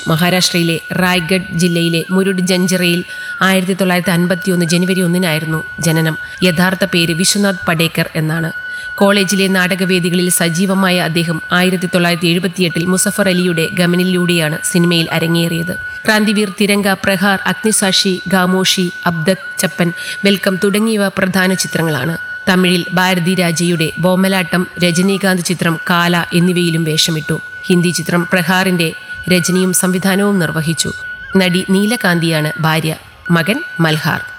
മഹാരാഷ്ട്രയിലെ റായ്ഗഡ് ജില്ലയിലെ മുരുഡ് ജഞ്ചറയിൽ ആയിരത്തി തൊള്ളായിരത്തി അൻപത്തിയൊന്ന് ജനുവരി ഒന്നിനായിരുന്നു ജനനം യഥാർത്ഥ പേര് വിശ്വനാഥ് പടേക്കർ എന്നാണ് കോളേജിലെ നാടകവേദികളിൽ സജീവമായ അദ്ദേഹം ആയിരത്തി തൊള്ളായിരത്തി എഴുപത്തിയെട്ടിൽ മുസഫർ അലിയുടെ ഗമനിലൂടെയാണ് സിനിമയിൽ അരങ്ങേറിയത് ക്രാന്തിവീർ തിരങ്ക പ്രഹാർ അഗ്നിസാക്ഷി ഗാമോഷി അബ്ദക് ചപ്പൻ വെൽക്കം തുടങ്ങിയവ പ്രധാന ചിത്രങ്ങളാണ് തമിഴിൽ ഭാരതി രാജയുടെ ബോമലാട്ടം രജനീകാന്ത് ചിത്രം കാല എന്നിവയിലും വേഷമിട്ടു ഹിന്ദി ചിത്രം പ്രഹാറിന്റെ രചനയും സംവിധാനവും നിർവഹിച്ചു നടി നീലകാന്തിയാണ് ഭാര്യ മകൻ മൽഹാർ